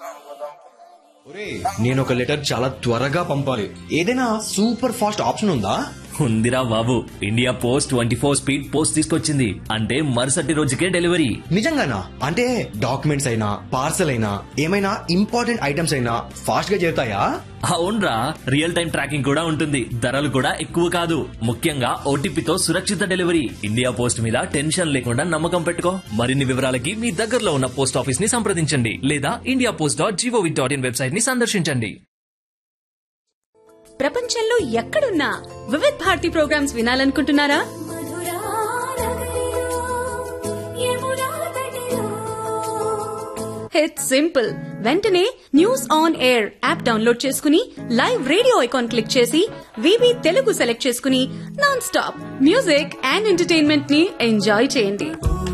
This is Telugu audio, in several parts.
ఒరే నేను ఒక లెటర్ చాలా త్వరగా పంపాలి ఏదైనా సూపర్ ఫాస్ట్ ఆప్షన్ ఉందా ఉందిరా బాబు India post twenty four speed post తీసుకొచ్చింది అంటే మరుసటి రోజుకే డెలివరీ నిజంగానా అంటే డాక్యుమెంట్స్ అయినా పార్సల్ అయినా ఏమైనా ఇంపార్టెంట్ ఐటమ్స్ అయినా ఫాస్ట్ గా చేరుతాయా అవునరా రియల్ టైం ట్రాకింగ్ కూడా ఉంటుంది ధరలు కూడా ఎక్కువ కాదు ముఖ్యంగా ఓటీపీతో సురక్షిత డెలివరీ ఇండియా పోస్ట్ మీద టెన్షన్ లేకుండా నమ్మకం పెట్టుకో మరిన్ని వివరాలకి మీ దగ్గరలో ఉన్న పోస్ట్ ఆఫీస్ ని సంప్రదించండి లేదా India post dot G O V dot in website ని సందర్శించండి ప్రపంచంలో ఎక్కడున్నా వివిధ్ భారతి ప్రోగ్రామ్స్ వినాలనుకుంటున్నారా ఇట్స్ సింపుల్ వెంటనే news on air app download చేసుకుని లైవ్ రేడియో ఐకాన్ క్లిక్ చేసి వివి తెలుగు సెలెక్ట్ చేసుకుని non stop music and entertainment ని ఎంజాయ్ చేయండి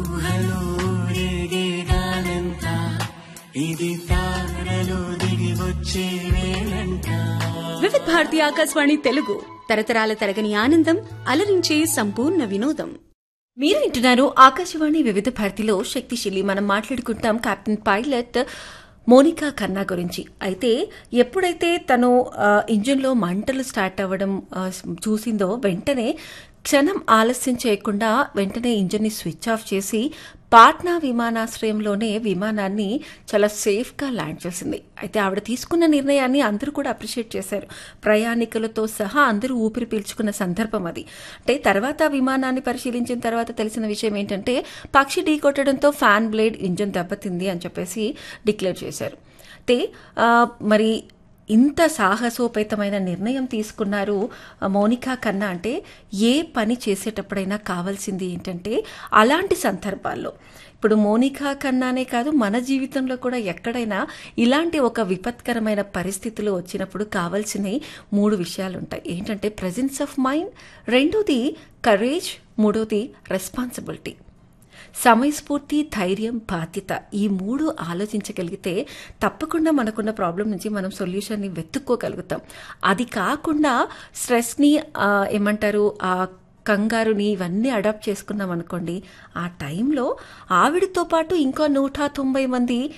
వివిధ భారతి ఆకాశవాణి తెలుగు తరతరాల తరగని ఆనందం అలరించే సంపూర్ణ వినోదం మీరు వింటున్నారు ఆకాశవాణి వివిధ భారతిలో శక్తిశీలి మనం మాట్లాడుకుంటాం కెప్టెన్ పైలట్ మోనికా ఖన్నా గురించి అయితే ఎప్పుడైతే తను ఆ, ఇంజిన్లో మంటలు స్టార్ట్ అవ్వడం ఆ, చూసిందో వెంటనే క్షణం ఆలస్యం చేయకుండా వెంటనే ఇంజిన్ని స్విచ్ ఆఫ్ చేసి పాట్నా విమానాశ్రయంలోనే విమానాన్ని చాలా సేఫ్గా ల్యాండ్ చేసింది అయితే ఆవిడ తీసుకున్న నిర్ణయాన్ని అందరూ కూడా అప్రిషియేట్ చేశారు ప్రయాణికులతో సహా అందరూ ఊపిరి పీల్చుకున్న సందర్భం అది అంటే తర్వాత విమానాన్ని పరిశీలించిన తర్వాత తెలిసిన విషయం ఏంటంటే పక్షి ఢీకొట్టడంతో ఫ్యాన్ బ్లేడ్ ఇంజన్ దెబ్బతింది అని చెప్పేసి డిక్లేర్ చేశారు అయితే ఆ, మరి ఇంత సాహసోపేతమైన నిర్ణయం తీసుకున్నారు ఆ, మౌనికా కన్నా అంటే ఏ పని చేసేటప్పుడైనా కావాల్సింది ఏంటంటే అలాంటి సందర్భాల్లో ఇప్పుడు మోనికా కన్నానే కాదు మన జీవితంలో కూడా ఎక్కడైనా ఇలాంటి ఒక విపత్కరమైన పరిస్థితులు వచ్చినప్పుడు కావాల్సినవి మూడు విషయాలు ఉంటాయి ఏంటంటే ప్రజెన్స్ ఆఫ్ మైండ్ రెండోది కరేజ్ మూడోది రెస్పాన్సిబిలిటీ సమయస్ఫూర్తి ధైర్యం బాధ్యత ఈ మూడు ఆలోచించగలిగితే తప్పకుండా మనకున్న ప్రాబ్లం నుంచి మనం సొల్యూషన్ని వెతుక్కోగలుగుతాం అది కాకుండా స్ట్రెస్ని ఆ, ఏమంటారు ఆ కంగారుని ఇవన్నీ అడాప్ట్ చేసుకున్నాం అనుకోండి ఆ టైంలో ఆవిడతో పాటు ఇంకో నూట తొంభై మంది